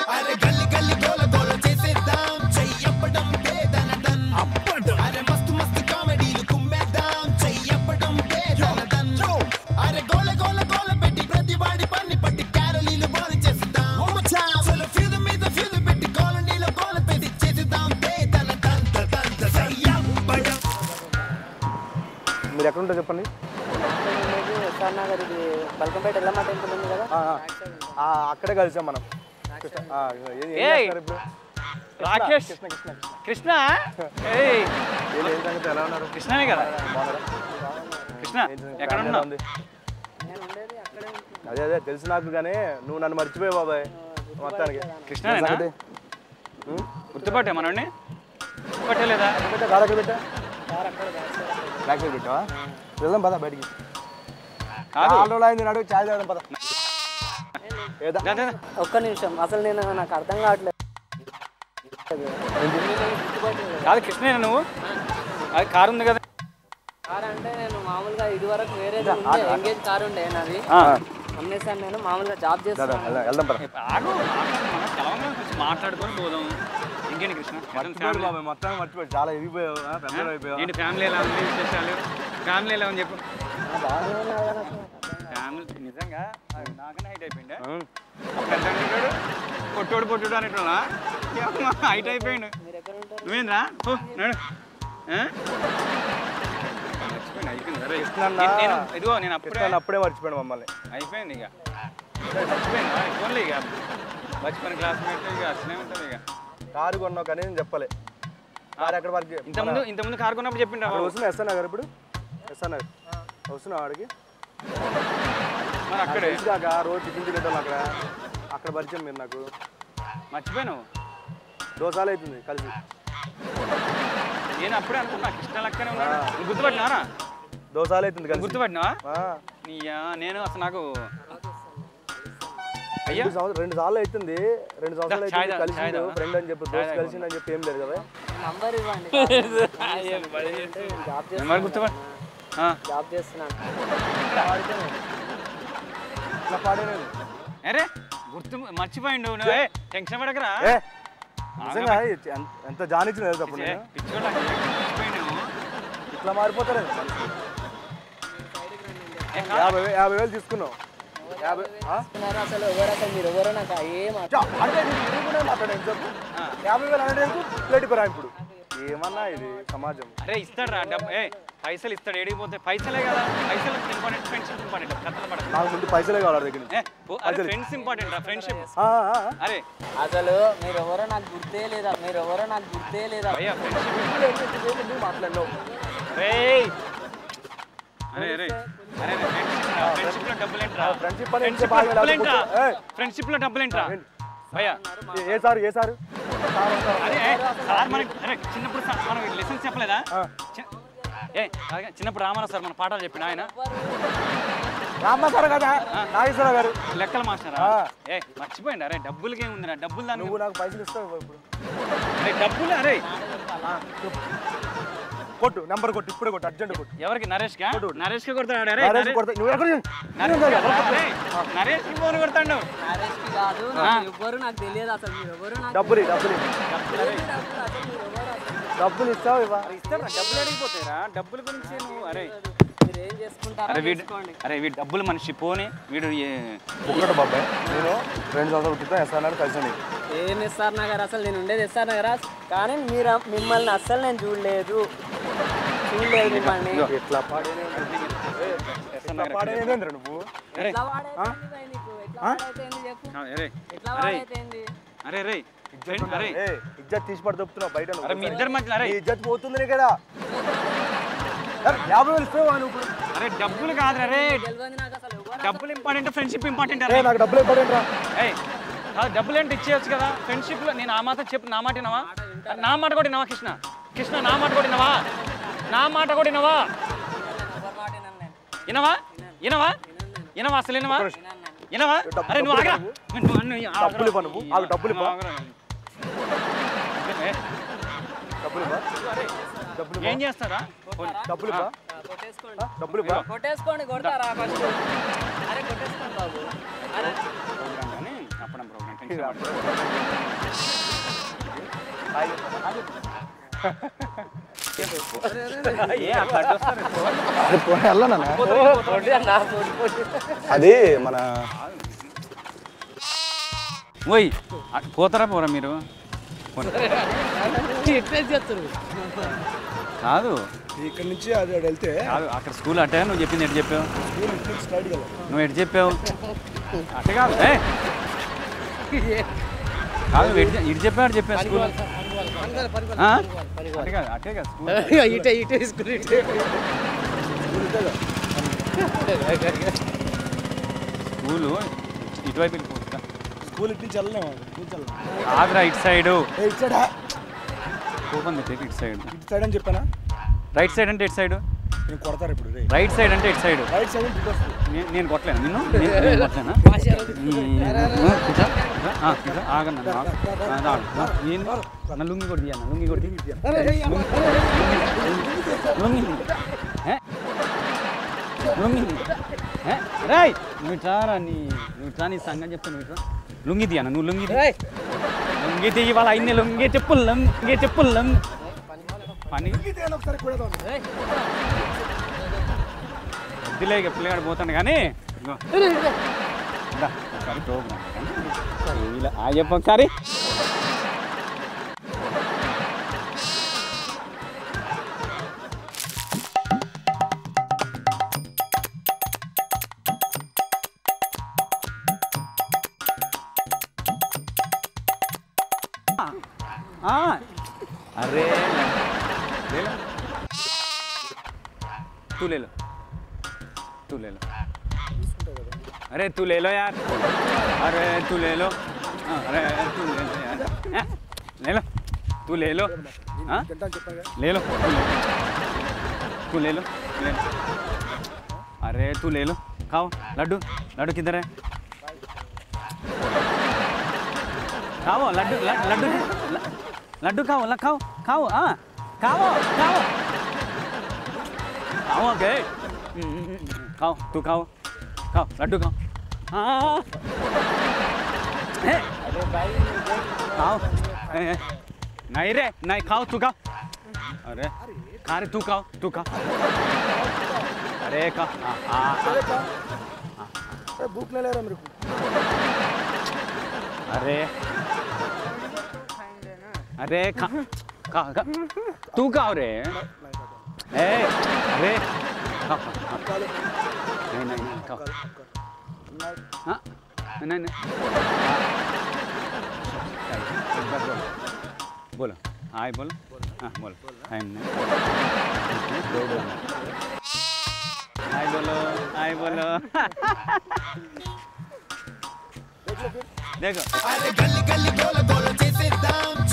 అరే గల్లి గల్లి గోల గోల చేసేద్దాం చెయ్యప్పడం పేదనదన్ అరే మస్తు మస్తు కామెడీలు కుమ్మేద్దాం చెయ్యప్పడం పేదనదన్ అరే గోల గోల గోల పెట్టి ప్రతి వాడి పని పట్టి క్యారలీలు బోల చేసేద్దాం చలో ఫ్యూజ్ మీద ఫ్యూజ్ పెట్టి కాలనీలో గోల పెట్టి చేసేద్దాం పేదనదన్ చెయ్యప్పడం మీరు ఎక్కడ ఉంటారు చెప్పండి ఎస్ఆర్ నగర్ ఇది బల్కంపేట ఎల్లమ్మ టెంపుల్ ఉంది కదా ఆ, ఆ. ఆ, అక్కడే కలిసాం మనం ఆ, ఏం- ఏం ఏయ్. చేస్తున్నారు ఇప్పుడు? రాకేష్ కృష్ణ కృష్ణ కృష్ణ. కృష్ణ ఏయ్ ఏం ఏం సంగతి ఎలా ఉన్నారు కృష్ణనే కదా బాగున్నారా? కృష్ణ ఏం సంగతి? ఎక్కడ ఫ్యామిలీ ఎలా ఉన్నావు ఉంది నేను ఉండేది అక్కడే ఉంటున్నా. అదే అదే తెలుసు నాకు కానీ నువ్వు నన్ను మర్చిపోయావు బాబాయ్ మొత్తానికి కృష్ణనేనా సంగతి? ఉం? గుర్తుపట్టే మనోడిని పట్టలేదా పెట్టా కారు అక్కడ పెట్టా బ్యాక్ సైడ్ పెట్టావా వెళ్దాం పద బయటికి కాదు ఆటో అయింది నడుగు చాయ్ తాగడం పద ఏదా దా, దా, దా. ఒక్క నిమిషం అసలు నేను నాకు అర్థం కావట్లేదు కాదు కృష్ణేనా నువ్వు అది కారు ఉంది కదా కార్ అంటే నేను మామూలుగా ఇది వరకు వేరే ఉండే ఎంగేజ్ కార్ ఉండే నాది ఆ. అమ్మేసాను నేను మామూలుగా జాబ్ దా, చేస్తాను వెళ్దాం, వెళ్దాం పద ఆగు మాట్లాడు, మనం కలవంగా కొంచెం మాట్లాడుకొని పోదాం ఇంకేంటి కృష్ణ మర్చిపోయాడు బాబాయ్ మొత్తం మర్చిపోయాడు చాలా ఎదిగిపోయావు ఆ, పెద్దలు అయిపోయావు ఏంటి ఫ్యామిలీ ఎలా ఉంది విశేషాలు ఫ్యామిలీ ఎలా ఉంది చెప్పు ఫ్యామిలీ నిజంగా అది నాకనే హైట్ అయిపోయిందా ఉం. అప్పుడు ఎంత ఉంటాడు పొట్టోడు పొట్టుడు అనేటోళ్ళా హైట్ అయిపోయిండు నువ్వేంద్రా ఓ నడు ఆ? మర్చిపోయిండు, అయిపోయింది సరే. కృష్ణన్న. నేను- నేను ఇదిగో నేను అప్పుడే కృష్ణ అప్పుడే మర్చిపోయాడు మమ్మల్ని అయిపోయింది ఇక మర్చిపోయింది ఫోన్లే ఇక బచ్పన్ క్లాస్మేట్ ఇక అట్లనే ఉంటుంది ఇక కారు కొన్నావు కానీ నేను చెప్పలే కారు ఎక్కడ వరకు ఇంతకుముందు ఇంతకుముందు కారు కొన్నప్పుడు చెప్పిండ్రా అక్కడ బాబు. వస్తున్నా ఎస్ఆర్ నగర్ ఇప్పుడు ఎస్ఆర్ నగర్ వస్తున్నా ఆడికి మరి అక్కడే తెలుసు కాక రోజు టిఫిన్ తినేటోళ్ళు అక్కడ అక్కడ పరిచయం మీరు నాకు మర్చిపోయాను దోసాలు అవుతుంది కలిసి నేను అప్పుడే అనుకున్నా కృష్ణ లక్కనే ఉన్నాడు నువ్వు గుర్తుపట్టినారా దోసాలు అవుతుంది కలిసి గుర్తుపట్టినా ఆ, నీయా నేను అసలు నాకు అయ్యా రెండు సంవత్సరాలు రెండు సార్లు అవుతుంది రెండు సంవత్సరాలు దా, చాయ్ అవుతుంది దా, కలిసి చాయ్ దా. ఫ్రెండ్ అని చెప్పి దోస్త్ కలిసి అని చెప్పి ఏం లేదు కదా నంబర్ ఇవ్వండి జాబ్ నేను మరి చేస్తున్నాను గుర్తుపట్ ఆ, జాబ్ చేస్తున్నాను ఇట్లా పాడేనేది అరే గుర్తు మర్చిపోయిండు నువ్వు ఏ, టెన్షన్ పడకరా ఏ నిజంగా ఎంత- ఎంత జానిచ్చిన తెలుసు అప్పుడు ఏ, నేను పిచ్చోడా, మర్చిపోయిండు ఇట్లా మారిపోతారు మనిషి. ఏ, కాదు. యాభై వే- యాభై వేలు తీసుకున్నావు యాభై ఆ? ఉన్నారు అసలు ఎవరు అసలు మీరు ఎవరో నాకు ఏం అర్థం చా, అంటే నీకు తెలియకుండా మాట్లాడాను చెప్పు ఆ. యాభై వేలు అంటే ప్లేట్ కొరా ఇప్పుడు ఏమన్నా ఇది సమాజం అరే ఇస్తాడు రా డబ్బు ఏ పైసలు ఇస్తాడు ఏడిగిపోతే పైసలే కదా పైసలు ఇంపార్టెంట్ ఫ్రెండ్షిప్ ఇంపార్టెంట్ కథలు పడక నాకు ముందు పైసలే కావాలి వాడి దగ్గర నుంచి. ఏ, ఓ, అరే ఫ్రెండ్స్ ఇంపార్టెంట్ రా ఫ్రెండ్షిప్ ఆ, ఆ, ఆ. అరే అసలు మీరు ఎవరో నాకు గుర్తే లేదా మీరు ఎవరో నాకు గుర్తే లేదా భయ్యా ఫ్రెండ్షిప్ ఇప్పుడు ఎంత సేపు నువ్వు మాట్లాడినావు రేయ్ అరే అరే అరే ఫ్రెండ్షిప్ లో డబ్బులు ఏంట్రా ఫ్రెండ్షిప్ అని ఎంత ఫ్రెండ్షిప్ లో బాగా డబ్బులు ఏంట్రా ఏయ్, ఫ్రెండ్షిప్ లో డబ్బులు ఏంట్రా ఏంటి? భయ్యా ఏ- ఏ సారు ఏ సారు సారు వస్తారు. అరే ఏ, సార్ మనకి అరే చిన్నప్పుడు సార్ మనం లెసన్స్ చెప్పలేదా ఆ. చి- ఏ అలాగే చిన్నప్పుడు రామారావు సార్ మన పాఠాలు చెప్పిన ఆయన రామ్మ సార్ కదా నాగేశ్వరరావు గారు లెక్కల మాస్టరా ఆ. ఏ మర్చిపోయింది అరే డబ్బులకి ఏముందిరా డబ్బులు దాని నువ్వు నాకు పైసలు ఇస్తావు ఇప్పుడు అరే డబ్బులు అరే కొట్టు నెంబర్ కొట్టు ఇప్పుడే కొట్టు అర్జెంట్ కొట్టు ఎవరికి నరేష్ కా నరేష్ కి కొడతాడు అరే నరేష్ నరేష్ కొడతా నువ్వు ఎక్కడ నరేష్ కి ఫోన్ కొడతాడు మ్యారేజ్కి కాదు నాకు ఎవ్వరు నాకు తెలియదు అసలు మీరు ఎవరు నాకు డబ్బులు ఇ, డబ్బులు ఇ. తెలియదు డబ్బులు అసలు మీరు ఎవరు అసలు డబ్బులు ఇస్తావు ఇవ్వ ఇస్తారా డబ్బులు అడిగిపోతారా డబ్బుల గురించి నువ్వు అరే మీరు ఏం చేసుకుంటారో అరే వీడు చేసుకోండి అరే వీడు డబ్బులు మనిషి పోని వీడు ఏ- ఒక్కటి బాబాయ్ నేను రెండు సంవత్సరాల క్రితం ఎస్ఆర్ఆర్ కలిసాను ఏం ఎస్ఆర్ నగర్ అసలు నేను ఉండేది ఎస్ఆర్ నగర్ కానీ మీరు మిమ్మల్ని అస్సలు నేను చూడలేదు చూడలేదు మిమ్మల్ని ఎట్లా పాడేనే ఎస్ఆర్ ఎట్లా నగర్ పాడేనేంద్ర నువ్వు అరే ఎట్లా వాడైతేంది భయ్ నీకు ఎట్లా వాడైతేంది చెప్పు ఆ, అరే ఎట్లా అరే వాడైతేంది అరే రే అరే ఏ ఇజ్జత్ తీసి పడి చెప్తున్నావు బయట నువ్వు. అరే మీ ఇద్దరి మధ్య అరే నీ ఇజ్జత్ పోతుంది నీ ఇక్కడ అరే, యాభై వేలు ఇస్తావా నువ్వు ఇప్పుడు? అరే డబ్బులు కాదు అరే తెలియదు నాకు అసలు ఎవరు డబ్బులు ఇంపార్టెంట్ ఫ్రెండ్షిప్ ఇంపార్టెంట్ ఏ అరే నాకు డబ్బులు ఇవ్వడండి రా ఏయ్ కాదు డబ్బులు ఏంటి ఇచ్చేయచ్చు కదా ఫ్రెండ్షిప్ లో నేను ఆ మాట చెప్పు నా మాట వినవా నా మాట కూడా వినవా కృష్ణ కృష్ణ నా మాట కూడా వినవా నా మాట కూడా వినవా ఎవరి మాట వినను నేను వినవా వినవా వినవా అసలు వినవా వినవా డబ్బు- అరే నువ్వు ఆగరా డబ్బులు నువ్వు- నువ్వు ఆగరా. డబ్బులు ఇవ్వ నువ్వు. ఆగు, డబ్బులు ఇవ్వ. ఆగరా. ఏ, డబ్బులు ఇవ్వ డబ్బులు ఇవ్వ ఏం చేస్తారా డబ్బులు ఇవ్వ ఆ, కొట్టేసుకోండి డబ్బులు ఇవ్వ కొట్టేసుకోండి కొడతారా ఫస్ట్ అరే కొట్టేసుకోండి బాబు అరే ప్రోగ్రామ్ కానీ అప్పడం ప్రోగ్రామ్ ఏ అట్లా అడ్డొస్తారు అది పోనీ వెళ్ళనా పొడి అన్న పొడి పొడి అది మన ఓయ్ అటు పోతారా పోరా మీరు ఎట్లా చేస్తారు కాదు ఇక్కడ నుంచి అది అటు వెళ్తే కాదు అక్కడ స్కూల్ అట్టే నువ్వు చెప్పింది ఎటు చెప్పావు స్కూల్ ఇంటి నుంచి స్ట్రైట్ కదా నువ్వు ఎటు చెప్పావు అట్టే కాదు ఏ కాదు ఎటు చె- ఇటు చెప్పావు అటు చెప్పావు స్కూల్ ఆ? అట్టే కాదు అట్టే కాదు స్కూల్ ఇటే ఇటే స్కూల్ ఇటే స్కూలు ఇటువైపు వెళ్ళిపోతుందా స్కూల్ ఇంటి నుంచి వెళ్ళలేము స్కూల్ నుంచి వెళ్ళలేము ఆగ్రా ఇటు సైడు ఏ ఇటు సైడ్ కోపం తెచ్చేకి ఇటు సైడ్ ఇటు సైడ్ అని చెప్పానా రైట్ సైడ్ అంటే ఇటు సైడ్ నేను కొడతారు ఇప్పుడు రే రైట్ సైడ్ అంటే ఇటు సైడ్ రైట్ సైడ్ ఇటు వస్తుంది నేను నేను కొట్టలేను నిన్ను నేను నేను కొట్టలేనా ఆగన్నా నా లుంగి కొట్టి అన్న లుంగి కొట్టి లుంగి ఏ? లుంగి ఏ? రేయ్ నువ్వు చారా నీ నువ్వు చా నీ సంగతి చెప్తాను నువ్వు ఇట్రా. లుంగి తీయన్న నువ్వు లుంగి తీ. లుంగి తీయి వాళ్ళ అయింది లుంగి చెప్పు లుంగి చెప్పు లుంగి పని ఒకసారి కూడా వద్దులే ఇక పిల్లగాడు పోతాడు కానీ ఇదిగో. ఇందా, ఒకసారి ప్రోగ్రామ్ ఇలా ఆ చెప్పు ఒకసారి ఆ, అరే ले लो तू ले लो तू ले लो अरे तू ले लो यार अरे तू ले लो हाँ, अरे तू ले लो यार हैं? ले लो तू ले लो हाँ చెప్పాను కదా ले लो तू ले लो तू ले लो ले लो अरे तू ले लो खाओ लड्डू लड्डू किधर है खाओ लड्डू ल- लड्डू ल- लड्डू खाओ ल- खाओ खाओ हाँ खाओ खाओ खाओ ओके हम्म, हम्म, हम्म, खाओ तू खाओ खाओ लड्डू खाओ हाँ ए, खाओ ए, ए, नहीं रे नहीं खाओ तू खाओ अरे खा रे तू खाओ तू खाओ अरे खा हाँ हाँ हाँ अरे भूख नहीं ले रहा मेरे को अरे अरे खा खा खा तू खाओ रे ए अरे खाओ खाओ खाओ। नहीं नहीं नहीं खाओ हाँ नहीं नहीं एक बार बोलो बोलो हाय बोलो हाँ बोलो हाय नहीं हाय बोलो हाय बोलो देखो అరే గల్లి గల్లి గోల గోల చేసేద్దాం